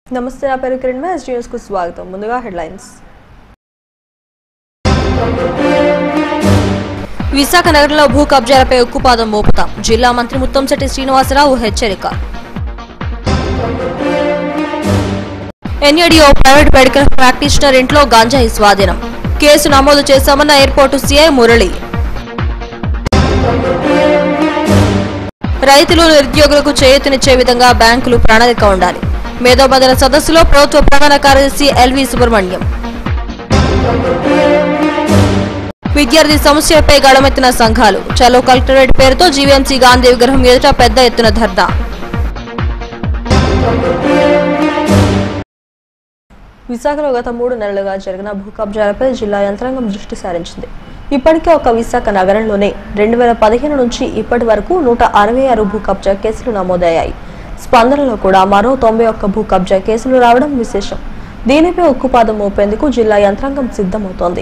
నమస్తే నా పేరు కిరణ్ మ్యాచ్ న్యూస్ కు స్వాగతం ముందుగా హెడ్లైన్స్ విశాఖ నగరంలో భూ కబ్జాలపై ఉక్కుపాదం మోపుతాం జిల్లా మంత్రి ముత్తంశెట్టి శ్రీనివాసరావు హెచ్చరిక ఎన్ఏడిఓ ప్రైవేట్ మెడికల్ ప్రాక్టీషనర్ ఇంట్లో గంజాయి స్వాధీనం కేసు నమోదు చేశామన్న ఎయిర్పోర్టు సీఐ మురళి రైతులు నిరుద్యోగులకు చేయూతనిచ్చే విధంగా బ్యాంకులు ప్రణాళిక ఉండాలి మేధోబదన సదస్సులో ప్రభుత్వ ప్రధాన కార్యదర్శి ఎల్వి సుబ్రహ్మణ్యం విద్యార్థి సమస్యలపై గడమెత్తిన సంఘాలు చలో కలెక్టరేట్ పేరుతో జీవీఎంసీ గాంధీ విగ్రహం ఎదుట పెద్ద ఎత్తున ధర్నా విశాఖలో గత మూడు నెలలుగా జరిగిన భూ కబ్జాలపై జిల్లా యంత్రాంగం దృష్టి సారించింది ఇప్పటికే ఒక విశాఖ నగరంలోనే రెండు వేల పదిహేను నుంచి ఇప్పటి వరకు నూట అరవై ఆరు భూ కబ్జా కేసులు నమోదయ్యాయి స్పందనలో కూడా మరో తొంభై ఒక్క భూ కబ్జా కేసులు రావడం విశేషం దీనిపై ఉక్కుపాదం మోపేందుకు జిల్లా యంత్రాంగం సిద్ధమవుతోంది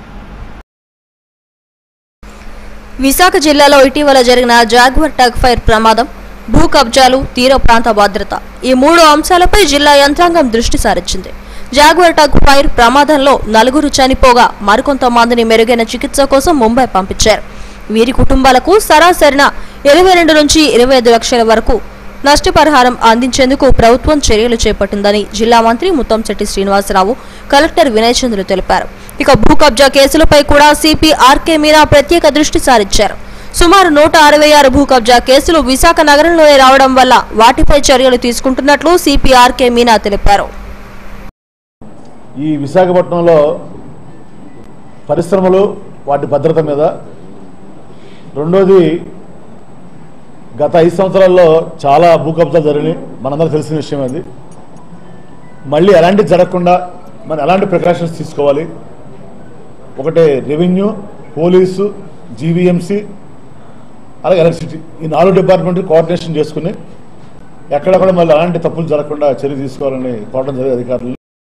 విశాఖ జిల్లాలో ఇటీవల జరిగిన జాగ్వర్ టగ్ ఫైర్ ప్రమాదం భూ కబ్జాలు తీర ప్రాంత భద్రత ఈ మూడు అంశాలపై జిల్లా యంత్రాంగం దృష్టి సారించింది జాగ్వర్ టగ్ ఫైర్ ప్రమాదంలో నలుగురు చనిపోగా మరికొంతమందిని మెరుగైన చికిత్స కోసం ముంబై పంపించారు వీరి కుటుంబాలకు సరాసరిన ఇరవై రెండు నుంచి ఇరవై ఐదు లక్షల వరకు నష్టపరిహారం అందించేందుకు ప్రభుత్వం చర్యలు చేపట్టిందని జిల్లా మంత్రి ముత్తంశెట్టి శ్రీనివాసరావు కలెక్టర్ వినయ్ చంద్రు తెలిపారు ఇక భూ కబ్జా కేసులపై కూడా సిపి ఆర్కే మీనా ప్రత్యేక దృష్టి సారించారు సుమారు నూట అరవై ఆరు భూ కబ్జా కేసులు విశాఖ నగరంలోనే రావడం వల్ల వాటిపై చర్యలు తీసుకుంటున్నట్లు సిపి ఆర్కే మీనా తెలిపారు ఈ విశాఖపట్నంలో పరిశ్రమలు వాటి భద్రత మీద రెండోది గత ఐదు సంవత్సరాల్లో చాలా భూ కబ్జాలు జరిగినాయి మనందరూ తెలిసిన విషయం అది మళ్ళీ ఎలాంటి జరగకుండా మనం ఎలాంటి ప్రికాషన్స్ తీసుకోవాలి ఒకటి రెవెన్యూ పోలీసు జీవీఎంసీ అలాగే ఎలక్ట్రిసిటీ ఈ నాలుగు డిపార్ట్మెంట్ కోఆర్డినేషన్ చేసుకుని ఎక్కడ కూడా మళ్ళీ ఎలాంటి తప్పులు జరగకుండా చర్య తీసుకోవాలని కోవడం జరిగే అధికారులు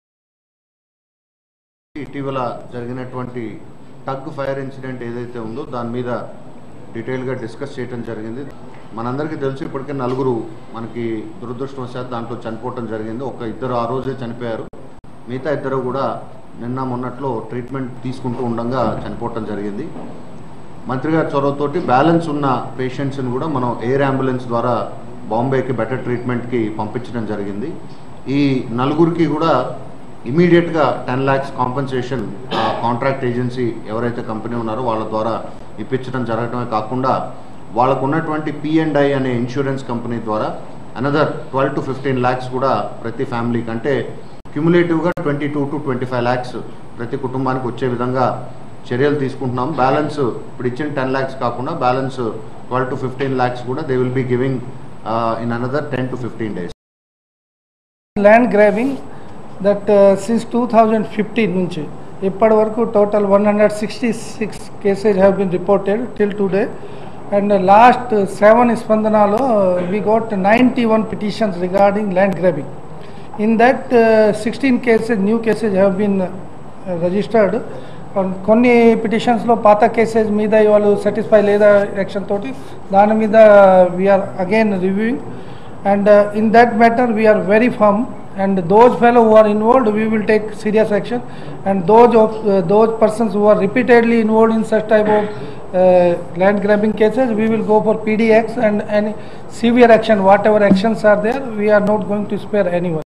ఇటీవల జరిగినటువంటి టగ్ ఫైర్ ఇన్సిడెంట్ ఏదైతే ఉందో దాని మీద డీటెయిల్గా డిస్కస్ చేయడం జరిగింది మనందరికీ తెలుసు ఇప్పటికే నలుగురు మనకి దురదృష్టవశాత్తు దాంట్లో చనిపోవటం జరిగింది ఒక ఇద్దరు ఆ రోజే చనిపోయారు మిగతా ఇద్దరు కూడా నిన్న మొన్నట్లో ట్రీట్మెంట్ తీసుకుంటూ ఉండగా చనిపోవటం జరిగింది మంత్రి గారి చొరవతోటి బ్యాలెన్స్ ఉన్న పేషెంట్స్ని కూడా మనం ఎయిర్ అంబులెన్స్ ద్వారా బాంబేకి బెటర్ ట్రీట్మెంట్కి పంపించడం జరిగింది ఈ నలుగురికి కూడా ఇమీడియట్గా ten lakhs compensation contract agency ఎవరైతే కంపెనీ ఉన్నారో వాళ్ళ ద్వారా ఇప్పించడం జరగడమే కాకుండా వాళ్ళకు ఉన్నటువంటి పిఎండ్ఐ అనే ఇన్సూరెన్స్ కంపెనీ ద్వారా another twelve to fifteen lakhs కూడా ప్రతి ఫ్యామిలీకి అంటే క్యుములేటివ్గా twenty two to twenty five lakhs ప్రతి కుటుంబానికి వచ్చే విధంగా చర్యలు తీసుకుంటున్నాం బ్యాలెన్స్ ఇప్పుడు ఇచ్చిన టెన్ ల్యాక్స్ కాకుండా balance twelve to fifteen lakhs కూడా they will be giving in another ten to fifteen days land grabbing that since two thousand fifteen నుంచి ఇప్పటి వరకు total one hundred sixty six cases have been reported till today and last seven స్పందనలో we got ninety one petitions regarding land grabbing in that sixteen cases new cases have been registered కొన్ని పిటిషన్స్లో పాత cases మీద వాళ్ళు satisfy లేదా action తోటి దాని మీద we're again reviewing and uh, in that matter we are very firm and those fellow who are involved we will take serious action and those of uh, those persons who are repeatedly involved in such type of uh, land grabbing cases we will go for pdx and any severe action whatever actions are there we are not going to spare anyone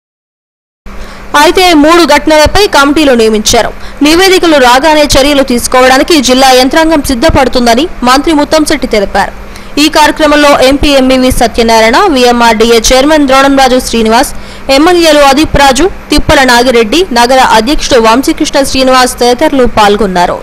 అయితే మూడు ఘటనలపై కమిటీలు నియమించారు నివేదికలు రాగానే చర్యలు తీసుకోవడానికి జిల్లా యంత్రాంగం సిద్ధపడుతుందని మంత్రి ముత్తంశెట్టి తెలిపారు ఈ కార్యక్రమంలో MP MVV Satyanarayana VMRDA chairman Dronamraju Srinivas ఎమ్మెల్యేలు అదీప్ రాజు తిప్పల నాగిరెడ్డి నగర అధ్యక్షుడు వంశీకృష్ణ శ్రీనివాస్ తదితరులు పాల్గొన్నారు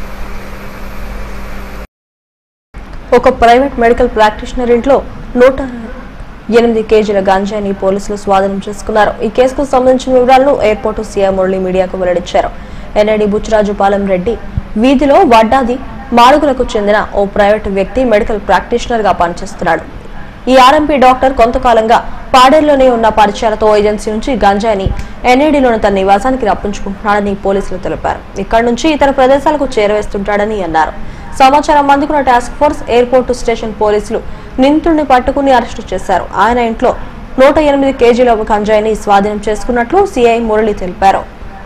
ఒక ప్రైవేట్ మెడికల్ ప్రాక్టీషనర్ ఇంట్లో నూట ఎనిమిది కేజీల గాంజాని పోలీసులు స్వాధీనం చేసుకున్నారు ఈ కేసుకు సంబంధించిన వివరాలను ఎయిర్పోర్టు సీఎం మురళి మీడియాకు వెల్లడించారు ఎన్ఐడి బుచ్చిరాజుపాలెం రెడ్డి వీధిలో వడ్డాది మాడుగులకు చెందిన ఓ ప్రైవేట్ వ్యక్తి మెడికల్ ప్రాక్టీషనర్ గా పనిచేస్తున్నాడు ఈ ఆర్ఎంపీ డాక్టర్ కొంతకాలంగా పాడేరులోనే ఉన్న పరిచయాలతో ఏజెన్సీ నుంచి గంజాయిని ఎన్ఐడిలోని తన నివాసానికి రప్పించుకుంటున్నాడని పోలీసులు తెలిపారు ఇక్కడి నుంచి ఇతర ప్రదేశాలకు చేరవేస్తుంటాడని అన్నారు సమాచారం అందుకున్న టాస్క్ ఫోర్స్ ఎయిర్పోర్టు స్టేషన్ పోలీసులు నిందితుడిని పట్టుకుని అరెస్టు చేశారు ఆయన ఇంట్లో నూట ఎనిమిది కేజీల గంజాయిని స్వాధీనం చేసుకున్నట్లు సిఐ మురళి తెలిపారు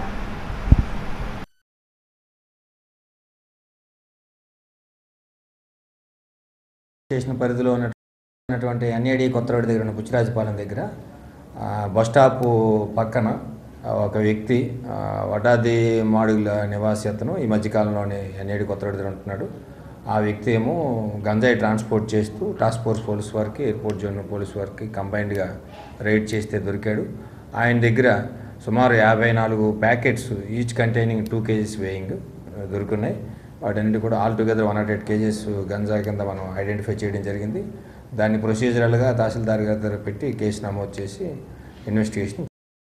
స్టేషన్ పరిధిలో ఉన్న ఉన్నటువంటి ఎన్ఏడి కొత్త రోడ్డు దగ్గర ఉన్న బుచ్చిరాజపాలెం దగ్గర ఆ, బస్ స్టాప్ పక్కన ఆ, ఒక వ్యక్తి ఆ, వడాది మాడుగుల నివాసి అతను ఈ మధ్యకాలంలోనే ఎన్ఏడి కొత్త రోడ్డు దగ్గర ఉంటున్నాడు ఆ వ్యక్తి ఏమో గంజాయి ట్రాన్స్పోర్ట్ చేస్తూ టాస్క్ ఫోర్స్ పోలీస్ వారికి ఎయిర్పోర్ట్ జోన్ పోలీస్ వారికి కంబైన్డ్గా రైడ్ చేస్తే దొరికాడు ఆయన దగ్గర సుమారు యాభై నాలుగు packets each containing two KGs weighing దొరుకున్నాయి వాటన్నిటి కూడా all together one naught eight KGs గంజా కింద మనం ఐడెంటిఫై చేయడం జరిగింది దాన్ని ప్రొసీజరల్గా తహసీల్దార్ గారి దగ్గర పెట్టి కేసు నమోదు చేసి ఇన్వెస్టిగేషన్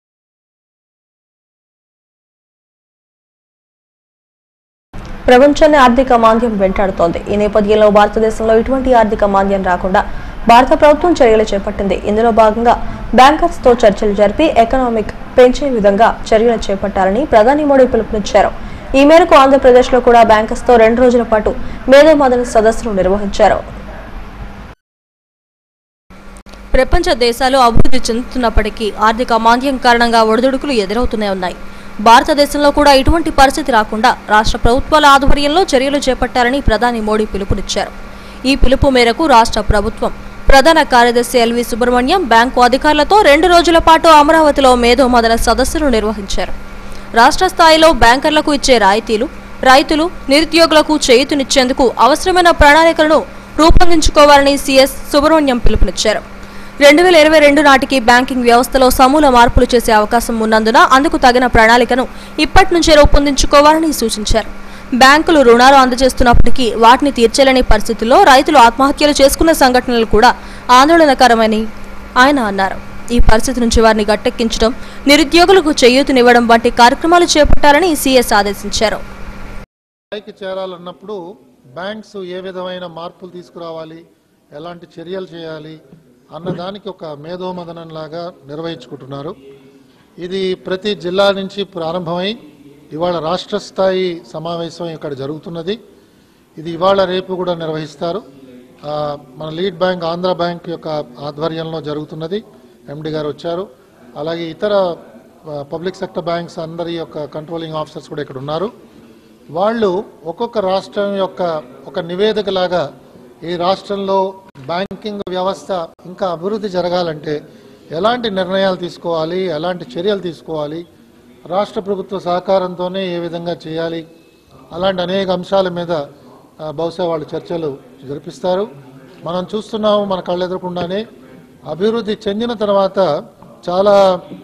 ప్రపంచాన్ని ఆర్థిక మాంద్యం వెంటాడుతోంది ఈ నేపథ్యంలో భారతదేశంలో ఇటువంటి ఆర్థిక మాంద్యం రాకుండా భారత ప్రభుత్వం చర్యలు చేపట్టింది ఇందులో భాగంగా బ్యాంకర్స్ తో చర్చలు జరిపి ఎకనామిక్ పెంచే విధంగా చర్యలు చేపట్టాలని ప్రధాని మోడీ పిలుపునిచ్చారు ఈ మేరకు ఆంధ్రప్రదేశ్లో కూడా బ్యాంకర్స్ తో రెండు రోజుల పాటు మేధో మదన సదస్సును నిర్వహించారు ప్రపంచ దేశాలు అభివృద్ధి చెందుతున్నప్పటికీ ఆర్థిక మాంద్యం కారణంగా ఒడిదుడుకులు ఎదురవుతూనే ఉన్నాయి భారతదేశంలో కూడా ఇటువంటి పరిస్థితి రాకుండా రాష్ట్ర ప్రభుత్వాల ఆధ్వర్యంలో చర్యలు చేపట్టాలని ప్రధాని మోడీ పిలుపునిచ్చారు ఈ పిలుపు మేరకు రాష్ట్ర ప్రభుత్వం ప్రధాన కార్యదర్శి ఎల్వి సుబ్రహ్మణ్యం బ్యాంకు అధికారులతో రెండు రోజుల పాటు అమరావతిలో మేధో మదన సదస్సును నిర్వహించారు రాష్ట్ర స్థాయిలో బ్యాంకర్లకు ఇచ్చే రాయితీలు రైతులు నిరుద్యోగులకు చేయూతనిచ్చేందుకు అవసరమైన ప్రణాళికలను రూపొందించుకోవాలని సీఎస్ సుబ్రహ్మణ్యం పిలుపునిచ్చారు రెండు వేల ఇరవై రెండు నాటికి బ్యాంకింగ్ వ్యవస్థలో సమూల మార్పులు చేసే అవకాశం ఉన్నందున అందుకు తగిన ప్రణాళికను ఇప్పటి నుంచే రూపొందించుకోవాలని సూచించారు బ్యాంకులు రుణాలు అందజేస్తున్నప్పటికీ వాటిని తీర్చలేని పరిస్థితుల్లో రైతులు ఆత్మహత్యలు చేసుకున్న సంఘటనలు కూడా ఆందోళనకరమని ఆయన అన్నారు ఈ పరిస్థితి నుంచి వారిని గట్టెక్కించడం నిరుద్యోగులకు చేయూతనివ్వడం వంటి కార్యక్రమాలు చేపట్టాలని సీఎస్ ఆదేశించారు స్థాయికి చేరాలన్నప్పుడు బ్యాంక్స్ ఏ విధమైన మార్పులు తీసుకురావాలి ఎలాంటి చర్యలు చేయాలి అన్నదానికి ఒక మేధోమదనం లాగా నిర్వహించుకుంటున్నారు ఇది ప్రతి జిల్లా నుంచి ప్రారంభమై ఇవాళ రాష్ట్ర స్థాయి సమావేశం ఇక్కడ జరుగుతున్నది ఇది ఇవాళ రేపు కూడా నిర్వహిస్తారు ఆ, మన లీడ్ బ్యాంక్ ఆంధ్ర బ్యాంక్ యొక్క ఆధ్వర్యంలో జరుగుతున్నది ఎండి గారు వచ్చారు అలాగే ఇతర ఆ, పబ్లిక్ సెక్టర్ బ్యాంక్స్ అందరి యొక్క కంట్రోలింగ్ ఆఫీసర్స్ కూడా ఇక్కడ ఉన్నారు వాళ్ళు ఒక్కొక్క రాష్ట్రం యొక్క ఒక నివేదిక లాగా ఈ రాష్ట్రంలో బ్యాంకింగ్ వ్యవస్థ ఇంకా అభివృద్ధి జరగాలంటే ఎలాంటి నిర్ణయాలు తీసుకోవాలి ఎలాంటి చర్యలు తీసుకోవాలి రాష్ట్ర ప్రభుత్వ సహకారంతోనే ఏ విధంగా చేయాలి అలాంటి అనేక అంశాల మీద ఆ, బహుశా వాళ్ళు చర్చలు జరిపిస్తారు మనం చూస్తున్నాము మన కళ్ళెదురకుండానే అభివృద్ధి చెందిన తర్వాత చాలా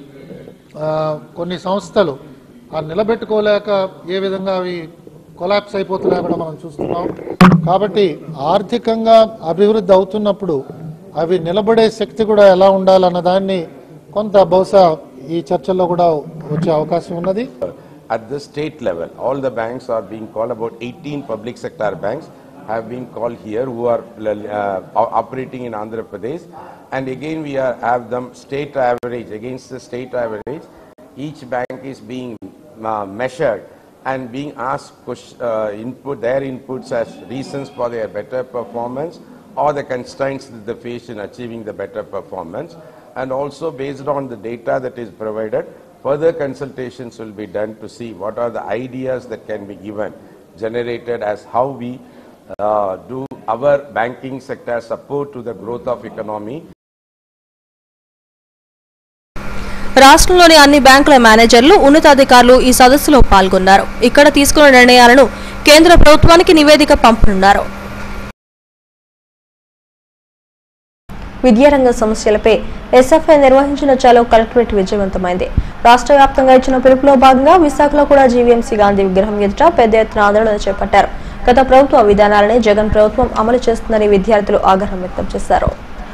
ఆ, కొన్ని సంస్థలు ఆ నిలబెట్టుకోలేక ఏ విధంగా అవి కొలాప్స్ అయిపోతున్నాయో కూడా మనం చూస్తున్నాం కాబట్టి ఆర్థికంగా అభివృద్ధి అవుతున్నప్పుడు అవి నిలబడే శక్తి కూడా ఎలా ఉండాలన్న దాన్ని కొంత బహుశా ఈ చర్చల్లో కూడా వచ్చే అవకాశం ఉన్నది At the state level, all the banks are being called, about 18 public sector banks have been called here who are uh, operating in Andhra Pradesh. And again, we are, have them state average, against the state average. Each bank is being uh, measured and being asked ques- uh, input, their inputs as reasons for their better performance or the constraints that they face in achieving the better performance. And also based on the data that is provided, further consultations will be done to see what are the ideas that can be given, generated as how we uh, do our banking sector support to the growth of economy రాష్ట్రంలోని అన్ని బ్యాంకుల మేనేజర్లు ఉన్నతాధికారులు ఈ సదస్సులో పాల్గొన్నారు ఇక్కడ తీసుకున్న నిర్ణయాలను కేంద్ర ప్రభుత్వానికి నివేదిక పంపనున్నారు విద్యారంగ సమస్యలపై ఎస్ఎఫ్ఐ నిర్వహించిన చలో కలెక్టరేట్ విజయవంతమైంది రాష్ట్ర వ్యాప్తంగా ఇచ్చిన పిలుపులో భాగంగా విశాఖలో కూడా జీవీఎంసీ గాంధీ విగ్రహం ఎదుట పెద్ద ఎత్తున ఆందోళన చేపట్టారు గత ప్రభుత్వ విధానాలనే జగన్ ప్రభుత్వం అమలు చేస్తుందని విద్యార్థులు ఆగ్రహం వ్యక్తం చేశారు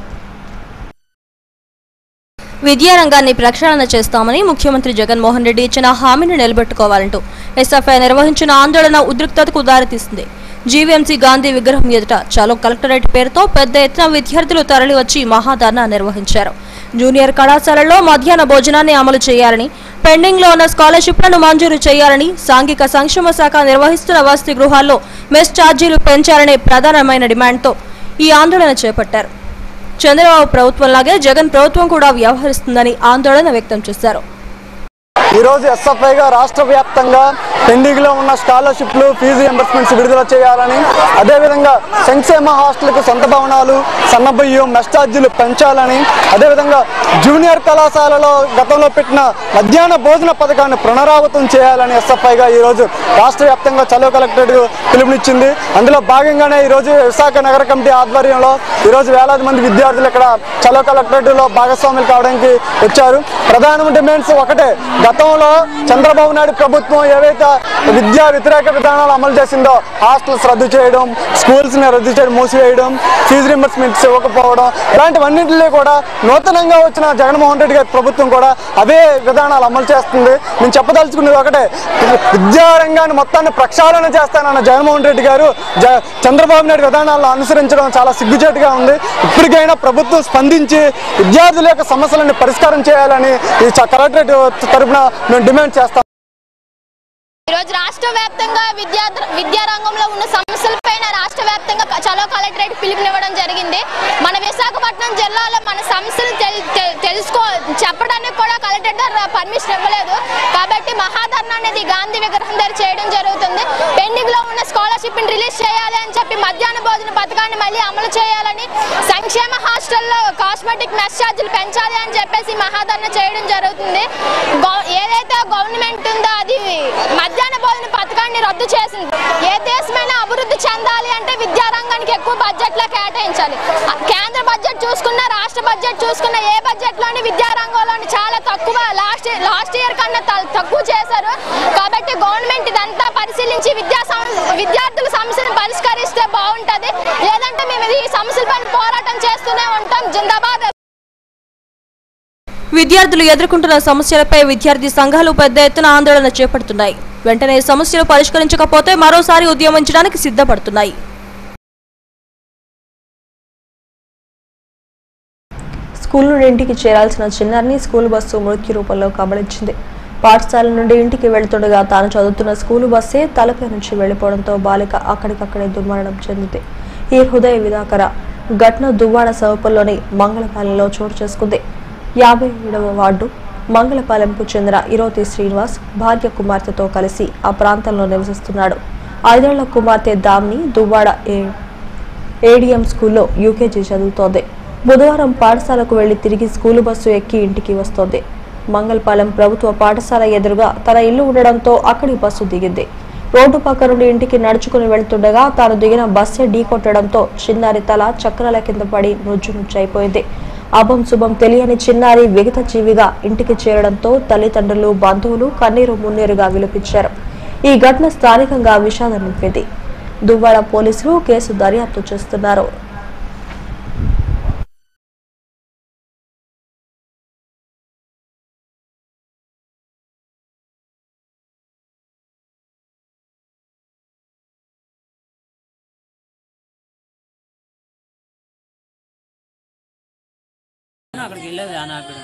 విద్యారంగాన్ని ప్రక్షాళన చేస్తామని ముఖ్యమంత్రి జగన్మోహన్ రెడ్డి ఇచ్చిన హామీని నిలబెట్టుకోవాలంటూ ఎస్ఎఫ్ఐ నిర్వహించిన ఆందోళన ఉద్రిక్తతకు దారితీసింది జీవీఎంసీ గాంధీ విగ్రహం ఎదుట చలో కలెక్టరేట్ పేరుతో పెద్ద ఎత్తున విద్యార్థులు తరలివచ్చి మహాధర్నా నిర్వహించారు జూనియర్ కళాశాలల్లో మధ్యాహ్న భోజనాన్ని అమలు చేయాలని పెండింగ్ లో ఉన్న స్కాలర్షిప్లను మంజూరు చేయాలని సాంఘిక సంక్షేమ శాఖ నిర్వహిస్తున్న వసతి గృహాల్లో మెస్ ఛార్జీలు పెంచాలనే ప్రధానమైన డిమాండ్తో ఈ ఆందోళన చేపట్టారు చంద్రబాబు ప్రభుత్వంలాగే జగన్ ప్రభుత్వం కూడా వ్యవహరిస్తుందని ఆందోళన వ్యక్తం చేశారు ఈరోజు ఎస్ఎఫ్ఐగా రాష్ట్ర వ్యాప్తంగా పెండింగ్లో ఉన్న స్కాలర్షిప్లు ఫీజు రింబర్స్మెంట్స్ విడుదల చేయాలని అదేవిధంగా సంక్షేమ హాస్టల్కు సొంత భవనాలు సన్నబియ్యం మెస్ ఛార్జీలు పెంచాలని అదేవిధంగా జూనియర్ కళాశాలలో గతంలో పెట్టిన మధ్యాహ్న భోజన పథకాన్ని పునరావృతం చేయాలని ఎస్ఎఫ్ఐగా ఈరోజు రాష్ట్ర వ్యాప్తంగా చలో కలెక్టరేట్ పిలుపునిచ్చింది అందులో భాగంగానే ఈరోజు విశాఖ నగర కమిటీ ఆధ్వర్యంలో ఈరోజు వేలాది మంది విద్యార్థులు ఇక్కడ చలో కలెక్టరేట్లో భాగస్వాములు కావడానికి వచ్చారు ప్రధాన డిమాండ్స్ ఒకటే గతంలో చంద్రబాబు నాయుడు ప్రభుత్వం ఏవైతే విద్యా వ్యతిరేక విధానాలు అమలు చేసిందో హాస్టల్స్ రద్దు చేయడం స్కూల్స్ ని రద్దు చేయడం మూసివేయడం ఫీజు రింబర్స్మెంట్స్ ఇవ్వకపోవడం ఇలాంటివన్నింటినీ కూడా నూతనంగా వచ్చిన జగన్మోహన్ రెడ్డి గారి ప్రభుత్వం కూడా అవే విధానాలు అమలు చేస్తుంది నేను చెప్పదలుచుకున్నది ఒకటే విద్యా రంగాన్ని మొత్తాన్ని ప్రక్షాళన చేస్తానన్న జగన్మోహన్ రెడ్డి గారు జ- చంద్రబాబు నాయుడు విధానాలను అనుసరించడం చాలా సిగ్గుచేటుగా ఉంది ఇప్పటికైనా ప్రభుత్వం స్పందించి విద్యార్థుల యొక్క సమస్యలను పరిష్కారం చేయాలని ఈ చ- కలెక్టరేట్ తరఫున మేము డిమాండ్ చేస్తాం ఈరోజు రాష్ట్ర వ్యాప్తంగా విద్యా విద్యా రంగంలో ఉన్న సమస్యలపైన రాష్ట్ర వ్యాప్తంగా క- చలో కలెక్టరేట్ పిలుపునివ్వడం జరిగింది మన విశాఖపట్నం జిల్లాలో మన సమస్యలు తెల్- తెల్- తెలుసుకో చెప్పడానికి కూడా కలెక్టర్ గారు పర్మిషన్ ఇవ్వలేదు కాబట్టి మహాధరణ అనేది గాంధీ విగ్రహం దగ్గర చేయడం జరుగుతుంది పెండింగ్ లో ఉన్న స్కాలర్షిప్ ని రిలీజ్ చేయాలి అని చెప్పి మధ్యాహ్న భోజన పథకాన్ని మళ్ళీ అమలు చేయాలని సంక్షేమ హాస్టల్లో కాస్మెటిక్ మెస్ ఛార్జీలు పెంచాలి అని చెప్పేసి మహాధరణ చేయడం జరుగుతుంది గవ- ఏదైతే గవర్నమెంట్ ఉందో అది మధ్యాహ్న భోజన పథకాన్ని రద్దు చేసింది ఏ దేశమైనా అభివృద్ధి చెందాలి అంటే విద్యా రంగానికి ఎక్కువ బడ్జెట్ లో కేటాయించాలి ఆ కేంద్ర బడ్జెట్ చూసుకున్న రాష్ట్ర బడ్జెట్ చూసుకున్న ఏ బడ్జెట్ లోని విద్యా రంగంలోని చాలా తక్కువ లాస్ట్ లాస్ట్ ఇయర్ కన్నా త- తక్కువ చేశారు కాబట్టి గవర్నమెంట్ ఇదంతా పరిశీలించి విద్యా సం- విద్యార్థుల సమస్యను పరిష్కరిస్తే బాగుంటది లేదంటే మేము ఈ సమస్యలపైన పోరాటం చేస్తూనే ఉంటాం జిందాబాద్ విద్యార్థులు ఎదుర్కొంటున్న సమస్యలపై విద్యార్థి సంఘాలు పెద్ద ఎత్తున ఆందోళన చేపడుతున్నాయి వెంటనే సమస్యలు పరిష్కరించకపోతే మరోసారి ఉద్యమించడానికి సిద్ధపడుతున్నాయి స్కూల్ నుండి ఇంటికి చేరాల్సిన చిన్నారిని స్కూల్ బస్సు మృత్యు రూపంలో కబళించింది పాఠశాల నుండి ఇంటికి వెళ్తుండగా తాను చదువుతున్న స్కూలు బస్సే తలపై నుంచి వెళ్లిపోవడంతో బాలిక అక్కడికక్కడే దుర్మరణం చెందింది ఈ హృదయ విధాకర ఘటన దువ్వాడ సమీపంలోని మంగళపాలెంలో చోటు చేసుకుంది యాభై ఏడవ వార్డు మంగళపాలెంకు చెందిన ఇరోతి శ్రీనివాస్ భార్య కుమార్తెతో కలిసి ఆ ప్రాంతంలో నివసిస్తున్నాడు ఐదేళ్ల కుమార్తె దామ్ని దువ్వాడ ఏ ఏడిఎం స్కూల్లో యూకేజీ చదువుతోంది బుధవారం పాఠశాలకు వెళ్లి తిరిగి స్కూలు బస్సు ఎక్కి ఇంటికి వస్తోంది మంగళపాలెం ప్రభుత్వ పాఠశాల ఎదురుగా తన ఇల్లు ఉండడంతో అక్కడి బస్సు దిగింది రోడ్డు పక్క నుండి ఇంటికి నడుచుకుని వెళ్తుండగా తాను దిగిన బస్సే ఢీకొట్టడంతో చిన్నారి తల చక్రాల కింద పడి నుజ్జు నుజ్జైపోయింది అభం శుభం తెలియని చిన్నారి విగత జీవిగా ఇంటికి చేరడంతో తల్లిదండ్రులు బంధువులు కన్నీరు మున్నీరుగా విలపించారు ఈ ఘటన స్థానికంగా విషాదం నింపింది దువ్వాడ పోలీసులు కేసు దర్యాప్తు చేస్తున్నారు అక్కడికి వెళ్ళేది అని అక్కడ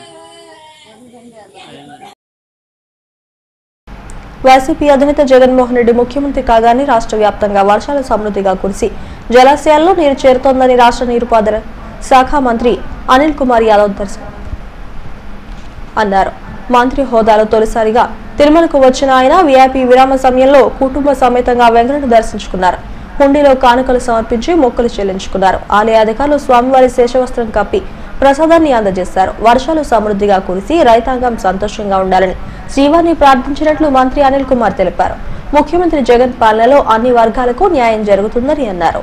వైసీపీ అధినేత జగన్మోహన్ రెడ్డి ముఖ్యమంత్రి కాగానే రాష్ట్ర వ్యాప్తంగా వర్షాలు సమృద్ధిగా కురిసి జలాశయాల్లో నీరు చేరుతోందని రాష్ట్ర నీరుపారుదల శాఖ మంత్రి అనిల్ కుమార్ యాదవ్ దర్శ అన్నారు మంత్రి హోదాలో తొలిసారిగా తిరుమలకు వచ్చిన ఆయన వీఐపీ విరామ సమయంలో కుటుంబ సమేతంగా వెంకటను దర్శించుకున్నారు హుండీలో కానుకలు సమర్పించి మొక్కులు చెల్లించుకున్నారు ఆలయ అధికారులు స్వామివారి శేషవస్త్రం కప్పి ప్రసాదాన్ని అందజేశారు వర్షాలు సమృద్ధిగా కురిసి రైతాంగం సంతోషంగా ఉండాలని శ్రీవారిని ప్రార్థించినట్లు మంత్రి అనిల్ కుమార్ తెలిపారు ముఖ్యమంత్రి జగన్ పాలనలో అన్ని వర్గాలకు న్యాయం జరుగుతుందని అన్నారు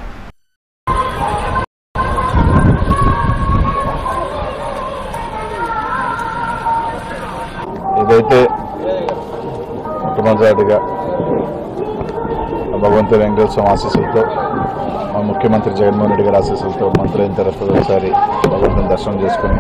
ఏదైతే మొట్టమొదటిగా ఆ భగవంతుని వెంకటేశ్వర ఆశీస్సులతో మా ముఖ్యమంత్రి జగన్మోహన్ రెడ్డి గారి ఆశీస్సులతో మంత్రులైన తర్వాత ఒకసారి భగవంతుని దర్శనం చేసుకుని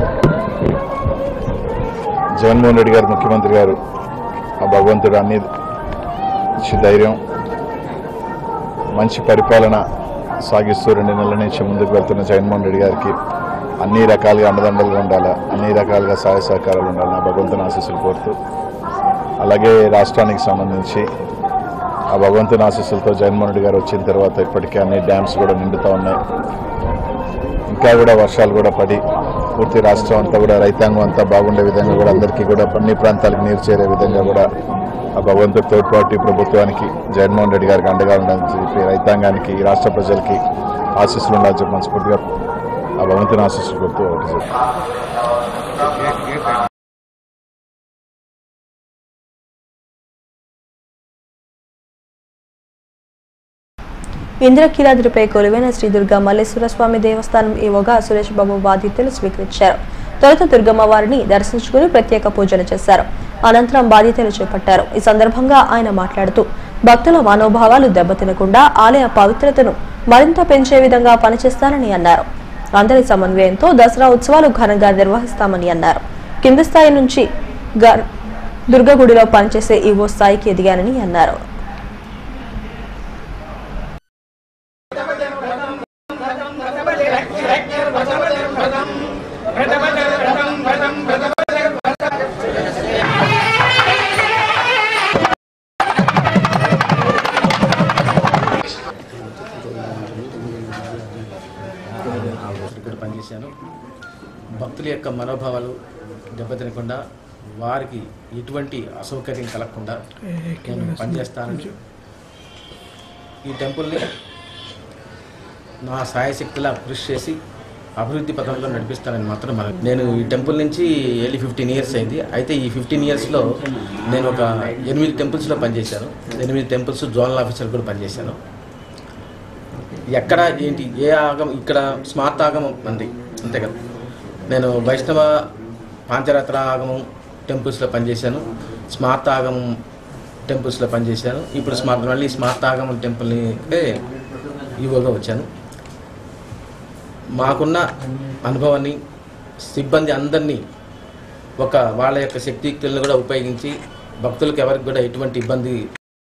జగన్మోహన్ రెడ్డి గారు ముఖ్యమంత్రి గారు ఆ భగవంతుడు అన్ని ఇచ్చి ధైర్యం మంచి పరిపాలన సాగిస్తూ రెండు నెలల నుంచి ముందుకు వెళ్తున్న జగన్మోహన్ రెడ్డి గారికి అన్ని రకాలుగా అండదండలుగా ఉండాలా అన్ని రకాలుగా సహాయ సహకారాలు ఉండాలని ఆ భగవంతుని ఆశీస్సులు కోరుతూ అలాగే రాష్ట్రానికి సంబంధించి ఆ భగవంతుని ఆశీస్సులతో జగన్మోహన్ రెడ్డి గారు వచ్చిన తర్వాత ఇప్పటికే అన్ని డ్యామ్స్ కూడా నిండుతూ ఉన్నాయి ఇంకా కూడా వర్షాలు కూడా పడి పూర్తి రాష్ట్రం అంతా కూడా రైతాంగం అంతా బాగుండే విధంగా కూడా అందరికీ కూడా అన్ని ప్రాంతాలకు నీరు చేరే విధంగా కూడా ఆ భగవంతుడి తోడ్పాటు ఈ ప్రభుత్వానికి జగన్మోహన్ రెడ్డి గారికి అండగా ఉండాలని చెప్పి రైతాంగానికి ఈ రాష్ట్ర ప్రజలకి ఆశీస్సులు ఉండాలని చెప్పి మనస్ఫూర్తిగా ఆ భగవంతుని ఆశీస్సులు కొడుతూ ఒకటి చెప్తాను. ఇంద్రకీలాద్రిపై కొలువైన శ్రీ దుర్గా మల్లేశ్వర స్వామి దేవస్థానం ఈవోగా సురేష్ బాబు బాధితులు స్వీకరించారు తొలుత దుర్గమ్మ వారిని దర్శించుకుని ప్రత్యేక పూజలు చేశారు అనంతరం బాధ్యతలు చేపట్టారు ఈ సందర్భంగా ఆయన మాట్లాడుతూ భక్తుల మనోభావాలు దెబ్బతినకుండా ఆలయ పవిత్రతను మరింత పెంచే విధంగా పనిచేస్తానని అన్నారు అందరి సమన్వయంతో దసరా ఉత్సవాలు ఘనంగా నిర్వహిస్తామని అన్నారు కింది స్థాయి నుంచి గ- దుర్గగుడిలో పనిచేసే ఈవో స్థాయికి ఎదిగానని అన్నారు ఇక్కడ పనిచేశాను భక్తుల యొక్క మనోభావాలు దెబ్బతినకుండా వారికి ఎటువంటి అసౌకర్యం కలగకుండా నేను పనిచేస్తానని ఈ టెంపుల్ని నా సాయశక్తిలా కృషి చేసి అభివృద్ధి పథంలో నడిపిస్తానని మాత్రం మన నేను ఈ టెంపుల్ నుంచి వెళ్ళి ఫిఫ్టీన్ ఇయర్స్ అయింది అయితే ఈ ఫిఫ్టీన్ ఇయర్స్లో నేను ఒక ఎనిమిది టెంపుల్స్లో పనిచేశాను ఎనిమిది టెంపుల్స్ జోనల్ ఆఫీసర్ కూడా పనిచేశాను ఎక్కడ ఏంటి ఏ ఆగం ఇక్కడ స్మార్ట్ ఆగమం అంది అంతే కదా నేను వైష్ణవ పాంచరాత్ర ఆగమం టెంపుల్స్లో పనిచేశాను స్మార్ట్ ఆగమం టెంపుల్స్లో పనిచేశాను ఇప్పుడు స్మార్ట్ మళ్ళీ స్మార్ట్ ఆగమం టెంపుల్ని ఈవోగా వచ్చాను మాకున్న అనుభవాన్ని సిబ్బంది అందరినీ ఒక వాళ్ళ యొక్క శక్తియుక్తులను కూడా ఉపయోగించి భక్తులకు ఎవరికి కూడా ఎటువంటి ఇబ్బంది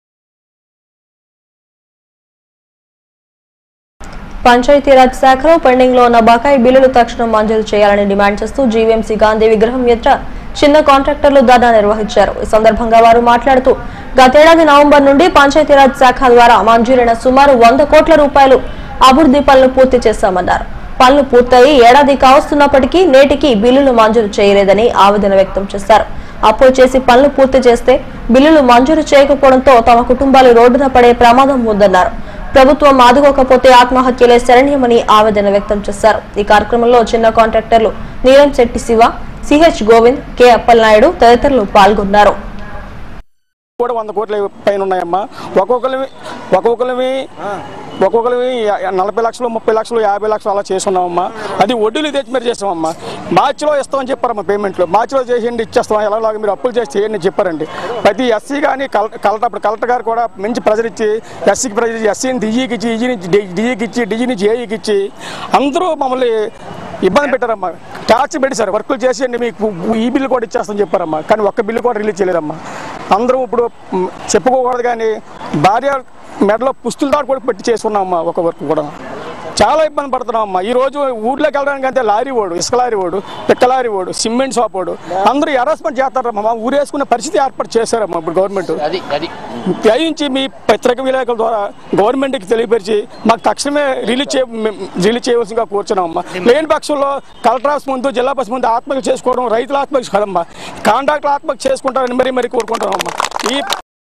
పంచాయతీరాజ్ శాఖలో పెండింగ్ లో ఉన్న బకాయి బిల్లులు తక్షణం మంజూరు చేయాలని డిమాండ్ చేస్తూ జీవీఎంసీ గాంధీ విగ్రహం ఎదుట చిన్న కాంట్రాక్టర్లు ధర్నా నిర్వహించారు ఈ సందర్భంగా వారు మాట్లాడుతూ గతేడాది నవంబర్ నుండి పంచాయతీరాజ్ శాఖ ద్వారా మంజూరైన సుమారు వంద కోట్ల రూపాయలు అభివృద్ధి పనులు పూర్తి చేశామన్నారు పనులు పూర్తయి ఏడాది కావస్తున్నప్పటికీ నేటికి బిల్లులు మంజూరు చేయలేదని ఆవేదన వ్యక్తం చేశారు అప్పులు చేసి పనులు పూర్తి చేస్తే బిల్లులు మంజూరు చేయకపోవడంతో తమ కుటుంబాలు రోడ్డున పడే ప్రమాదం ఉందన్నారు ప్రభుత్వం ఆదుకోకపోతే ఆత్మహత్యలే శరణ్యమని ఆవేదన వ్యక్తం చేశారు ఈ కార్యక్రమంలో చిన్న కాంట్రాక్టర్లు నీలం శెట్టి శివ సిహెచ్ గోవింద్ కె అప్పలనాయుడు తదితరులు పాల్గొన్నారు కూడా వంద కోట్ల పైన ఉన్నాయమ్మా ఒక్కొక్కరివి ఒక్కొక్కరివి ఒక్కొక్కరివి యా- నలభై లక్షలు ముప్పై లక్షలు యాభై లక్షలు అలా చేసుకున్నామమ్మా అది వడ్డీలు తెచ్చి మీరు చేస్తామమ్మా మార్చిలో ఇస్తామని చెప్పారమ్మా పేమెంట్లు మార్చిలో చేసేయండి ఇచ్చేస్తాం ఎలాగో మీరు అప్పులు చేసి చేయండి అని చెప్పారండి ప్రతి ఎస్సీ కానీ కలెక్టర్ అప్పుడు కలెక్టర్ గారు కూడా మంచి ప్రెజర్ ఇచ్చి ఎస్సీకి ప్రెజర్ ఇచ్చి ఎస్సీని డిజీకి ఇచ్చి ఈజీ నుంచి డిజీకి ఇచ్చి డిజీ నుంచి ఏఈకి ఇచ్చి అందరూ మమ్మల్ని ఇబ్బంది పెట్టారమ్మా టార్చ్ పెట్టి సార్ వర్కులు చేసేయండి మీకు ఈ బిల్లు కూడా ఇచ్చేస్తామని చెప్పారమ్మా కానీ ఒక్క బిల్లు కూడా రిలీజ్ చేయలేదమ్మా అందరం ఇప్పుడు మ్, చెప్పుకోకూడదు కానీ భార్య మెడలో పుస్తుల దాటి కూడా పెట్టి చేసుకున్నామమ్మా ఒక వర్క్ కూడా చాలా ఇబ్బంది పడుతున్నామమ్మా ఈ రోజు ఊర్లోకి వెళ్ళడానికి అంతే లారీ ఓడు ఇసుక లారీ ఓడు పిక్క లారీ ఓడు సిమెంట్ షాప్ ఓడు అందరూ హెరాస్మెంట్ చేస్తారమ్మా ఊరేసుకునే పరిస్థితి ఏర్పాటు చేశారమ్మా ఇప్పుడు గవర్నమెంట్ అది అది దయించి మీ పత్రిక విలేకరుల ద్వారా గవర్నమెంట్కి తెలియపరిచి మాకు తక్షణమే రిలీజ్ చే రిలీజ్ చేయవలసిందిగా కూర్చున్నామమ్మా లేని పక్షంలో కలెక్టర్ ఆఫీస్ ముందు జిల్లా బస్ ముందు ఆత్మహత్య చేసుకోవడం రైతుల ఆత్మహత్య కదమ్మా కాంట్రాక్టర్ ఆత్మహత్య చేసుకుంటారని మరీ మరీ కోరుకుంటామమ్మా ఈ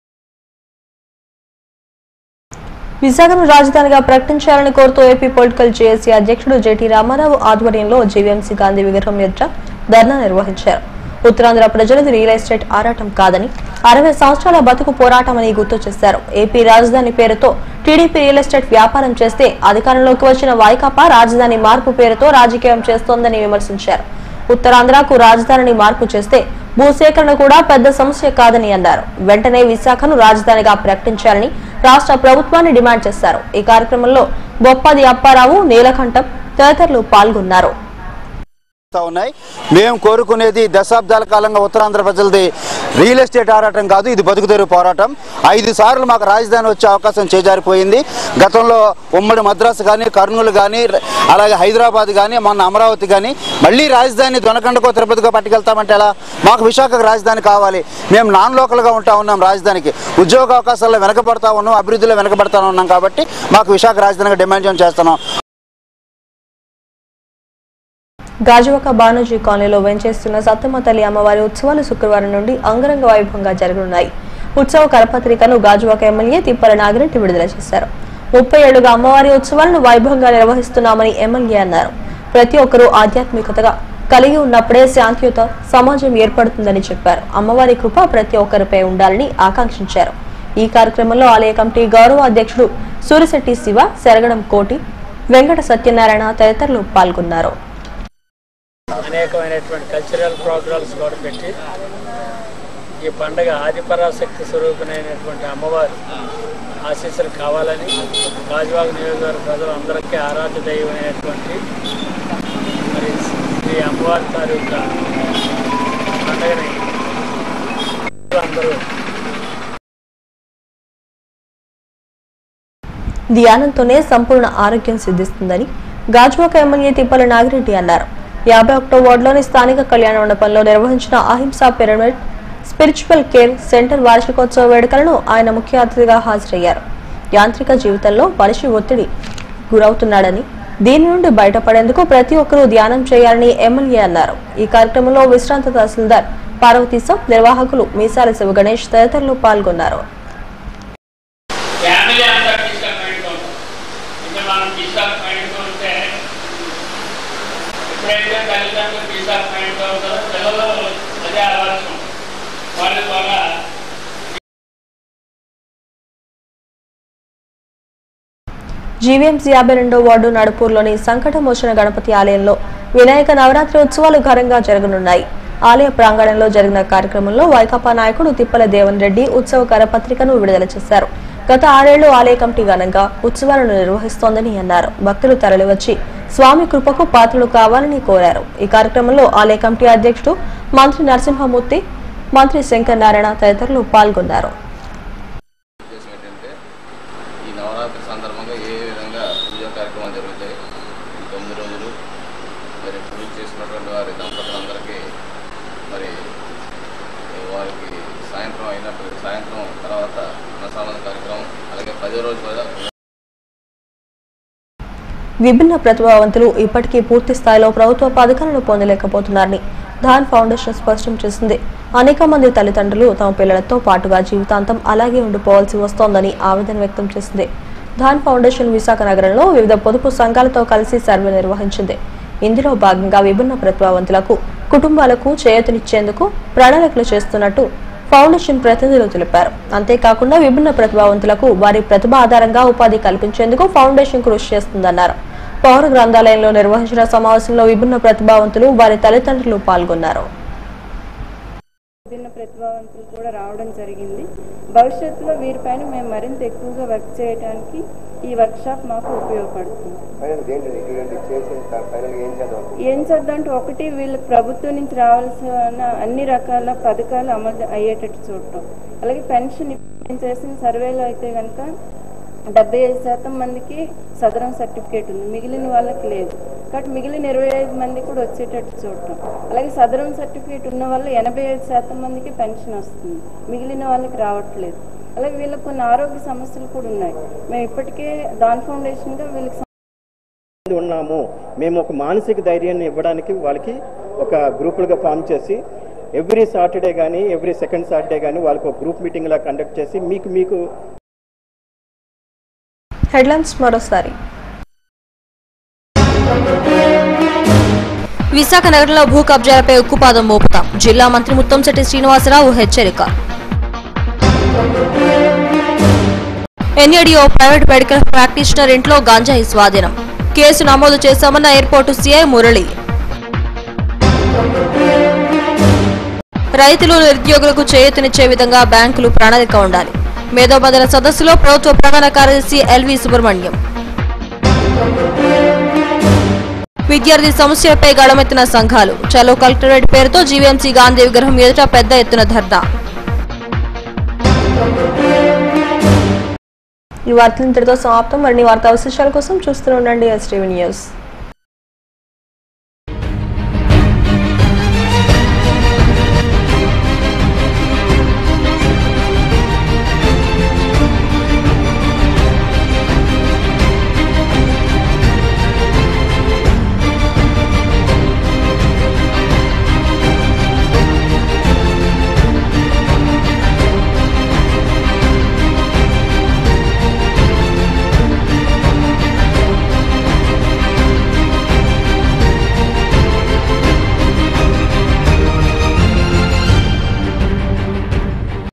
విశాఖను రాజధానిగా ప్రకటించాలని కోరుతూ ఏపీ పొలిటికల్ జేఏసీ అధ్యక్షుడు జేటీ రామారావు ఆధ్వర్యంలో జీవీఎంసీ గాంధీ విగ్రహం ఎదుట ధర్నా నిర్వహించారు ఉత్తరాంధ్ర ప్రజలది రియల్ ఎస్టేట్ ఆరాటం కాదని అరవై సంవత్సరాల బతుకు పోరాటమని గుర్తు చేశారు ఏపీ రాజధాని పేరుతో టీడీపీ రియల్ ఎస్టేట్ వ్యాపారం చేస్తే అధికారంలోకి వచ్చిన వైకాపా రాజధాని మార్పు పేరుతో రాజకీయం చేస్తోందని విమర్శించారు ఉత్తరాంధ్రకు రాజధానిని మార్పు చేస్తే భూసేకరణ కూడా పెద్ద సమస్య కాదని అన్నారు వెంటనే విశాఖను రాజధానిగా ప్రకటించాలని రాష్ట్ర ప్రభుత్వాన్ని డిమాండ్ చేశారు ఈ కార్యక్రమంలో బొప్పది అప్పారావు నీలకంఠం తదితరులు పాల్గొన్నారు చేస్తా ఉన్నాయి మేము కోరుకునేది దశాబ్దాల కాలంగా ఉత్తరాంధ్ర ప్రజలది రియల్ ఎస్టేట్ ఆరాటం కాదు ఇది బతుకుతెరువు పోరాటం ఐదు సార్లు మాకు రాజధాని వచ్చే అవకాశం చేజారిపోయింది గతంలో ఉమ్మడి మద్రాసు కానీ కర్నూలు కానీ అలాగే హైదరాబాద్ కానీ మొన్న అమరావతి కానీ మళ్ళీ రాజధాని దొనకండకో తిరుపతికో పట్టుకెళ్తామంటే ఎలా మాకు విశాఖకు రాజధాని కావాలి మేము నాన్ లోకల్గా ఉంటా ఉన్నాం రాజధానికి ఉద్యోగ అవకాశాల్లో వెనకబడతా ఉన్నాం అభివృద్ధిలో వెనకబడతా ఉన్నాం కాబట్టి మాకు విశాఖ రాజధానిగా డిమాండ్ చేస్తున్నాం గాజువాక బానర్జీ కాలనీలో వెంచేస్తున్న సత్తమ్మ తల్లి అమ్మవారి ఉత్సవాలు శుక్రవారం నుండి అంగరంగ వైభవంగా జరగనున్నాయి ఉత్సవ కరపత్రికను గాజువాక ఎమ్మెల్యే తిప్పల నాగిరెడ్డి విడుదల చేశారు ముప్పై ఏళ్లుగా అమ్మవారి ఉత్సవాలను వైభవంగా నిర్వహిస్తున్నామని ఎమ్మెల్యే అన్నారు ప్రతి ఒక్కరూ ఆధ్యాత్మికతగా కలిగి ఉన్నప్పుడే శాంతియుత సమాజం ఏర్పడుతుందని చెప్పారు అమ్మవారి కృప ప్రతి ఒక్కరిపై ఉండాలని ఆకాంక్షించారు ఈ కార్యక్రమంలో ఆలయ కమిటీ గౌరవ అధ్యక్షుడు సూరిశెట్టి శివ శరగడం కోటి వెంకట సత్యనారాయణ తదితరులు పాల్గొన్నారు అనేకమైనటువంటి కల్చరల్ ప్రోగ్రామ్స్ కూడా పెట్టి ఈ పండగ ఆదిపరాశక్తి స్వరూపిణైనటువంటి అమ్మవారు ఆశీస్సులు కావాలని గాజువాక నియోజకవర్గ ప్రజలందరికీ ఆరాధ్య దైవమైనటువంటి మరి శ్రీ అమ్మవారి తాలూకా పండగని అందరూ ధ్యానంతోనే సంపూర్ణ ఆరోగ్యం సిద్ధిస్తుందని గాజువాక ఎమ్మెల్యే తిప్పల నాగిరెడ్డి అన్నారు యాభై ఒకటో వార్డులోని స్థానిక కళ్యాణ మండపంలో నిర్వహించిన అహింసా పిరమిడ్ స్పిరిచువల్ కేర్ సెంటర్ వార్షికోత్సవ వేడుకలను ఆయన ముఖ్య అతిథిగా హాజరయ్యారు యాంత్రిక జీవితంలో మనిషి ఒత్తిడి గురవుతున్నాడని దీని నుండి బయటపడేందుకు ప్రతి ఒక్కరూ ధ్యానం చేయాలని ఎమ్మెల్యే అన్నారు ఈ కార్యక్రమంలో విశ్రాంత తహసీల్దార్ పార్వతీశం నిర్వాహకులు మీసాల శివ గణేష్ తదితరులు పాల్గొన్నారు ఫ్యామిలీ అంతా డిస్టర్బ్ మైండ్తో ఉంటాం ఇంకా మనం డిస్టర్బ్ మైండ్తో ఉంటే ఎప్పుడైతే తల్లిదండ్రులు డిస్టర్బ్ మైండ్తో ఉంటారో పిల్లలు అదే అలవాటు వాళ్ళ ద్వారా జీవీఎంసీ యాభై రెండో వార్డు నడుపూర్లోని సంకటమోచన గణపతి ఆలయంలో వినాయక నవరాత్రి ఉత్సవాలు ఘనంగా జరగనున్నాయి ఆలయ ప్రాంగణంలో జరిగిన కార్యక్రమంలో వైకాపా నాయకుడు తిప్పల దేవన్ రెడ్డి ఉత్సవ కరపత్రికను విడుదల చేశారు గత ఆరేళ్లు ఆలయ కమిటీ ఘనంగా ఉత్సవాలను నిర్వహిస్తోందని అన్నారు భక్తులు తరలివచ్చి స్వామి కృపకు పాత్రలు కావాలని కోరారు ఈ కార్యక్రమంలో ఆలయ కమిటీ అధ్యక్షుడు మంత్రి నరసింహమూర్తి మంత్రి శంకర్ నారాయణ తదితరులు పాల్గొన్నారు ఉద్దేశం ఏంటంటే ఈ నవరాత్రి సందర్భంగా ఏ విధంగా పూజా కార్యక్రమాలు జరుగుతాయి ఈ తొమ్మిది రోజులు మరి పూజ చేసినటువంటి వారి దంపతులందరికీ మరి వారికి సాయంత్రం అయినప్పుడు సాయంత్రం తర్వాత అన్నసామన కార్యక్రమం అలాగే పదో రోజు కూడా విభిన్న ప్రతిభావంతులు ఇప్పటికీ పూర్తి స్థాయిలో ప్రభుత్వ పథకాలను పొందలేకపోతున్నారని ధాన్ ఫౌండేషన్ స్పష్టం చేసింది అనేక మంది తల్లిదండ్రులు తమ పిల్లలతో పాటుగా జీవితాంతం అలాగే ఉండిపోవాల్సి వస్తోందని ఆవేదన వ్యక్తం చేసింది ధాన్ ఫౌండేషన్ విశాఖ నగరంలో వివిధ పొదుపు సంఘాలతో కలిసి సర్వే నిర్వహించింది ఇందులో భాగంగా విభిన్న ప్రతిభావంతులకు కుటుంబాలకు చేయూతనిచ్చేందుకు ప్రణాళికలు చేస్తున్నట్టు ఫౌండేషన్ ప్రతినిధులు తెలిపారు అంతేకాకుండా విభిన్న ప్రతిభావంతులకు వారి ప్రతిభ ఆధారంగా ఉపాధి కల్పించేందుకు ఫౌండేషన్ కృషి చేస్తుందన్నారు పౌర గ్రంథాలయంలో నిర్వహించిన సమావేశంలో విభిన్న ప్రతిభావంతులు వారి తల్లిదండ్రులు పాల్గొన్నారు విభిన్న ప్రతిభావంతులు కూడా రావడం జరిగింది భవిష్యత్తులో వీరిపైన మేము మరింత ఎక్కువగా వర్క్ చేయడానికి ఈ వర్క్షాప్ మాకు ఉపయోగపడుతుంది ఏం చదువుంటే ఒకటి వీళ్ళకి ప్రభుత్వం నుంచి రావాల్సిన అన్ని రకాల పథకాలు అమలు అయ్యేటట్టు చూడటం అలాగే పెన్షన్ ఇప్పుడు నేను చేసిన సర్వేలో అయితే కనుక డెబ్బై ఐదు శాతం మందికి సదరం సర్టిఫికేట్ ఉంది మిగిలిన వాళ్ళకి లేదు కాబట్టి మిగిలిన ఇరవై ఐదు మంది కూడా వచ్చేటట్టు చూడటం అలాగే సదరం సర్టిఫికేట్ ఉన్న వాళ్ళు ఎనభై ఐదు శాతం మందికి పెన్షన్ వస్తుంది మిగిలిన వాళ్ళకి రావట్లేదు అలాగే వీళ్ళకి కొన్ని ఆరోగ్య సమస్యలు కూడా ఉన్నాయి మేము ఇప్పటికే దాన్ ఫౌండేషన్గా వీళ్ళకి ఉన్నాము మేము ఒక మానసిక ధైర్యాన్ని ఇవ్వడానికి వాళ్ళకి ఒక గ్రూపులుగా ఫామ్ చేసి ఎవ్రీ సాటర్డే కానీ ఎవ్రీ సెకండ్ సాటర్డే కానీ వాళ్ళకి ఒక గ్రూప్ మీటింగ్ లా కండక్ట్ చేసి మీకు మీకు హెడ్లైన్స్ మరోసారి విశాఖ నగరంలో భూ కబ్జాలపై ఉక్కుపాదం మోపుతాం జిల్లా మంత్రి ముత్తంశెట్టి శ్రీనివాసరావు హెచ్చరిక ఎన్ఏడిఓ ప్రైవేట్ మెడికల్ ప్రాక్టీషనర్ ఇంట్లో గంజాయి స్వాధీనం కేసు నమోదు చేశామన్న ఎయిర్పోర్టు సీఐ మురళి రైతులు నిరుద్యోగులకు చేయూతనిచ్చే విధంగా బ్యాంకులు ప్రణాళిక ఉండాలి మేధోబదల సదస్సులో ప్రభుత్వ ప్రధాన కార్యదర్శి ఎల్వి సుబ్రహ్మణ్యం విద్యార్థి సమస్యలపై గళమెత్తిన సంఘాలు చలో కలెక్టరేట్ పేరుతో జీవీఎంసీ గాంధీ విగ్రహం ఎదుట పెద్ద ఎత్తున ధర్నా ఈ వార్తలు ఇంతటితో సమాప్తం మరిన్ని వార్తా విశేషాల కోసం చూస్తూనే ఉండండి ఎస్టీవీ న్యూస్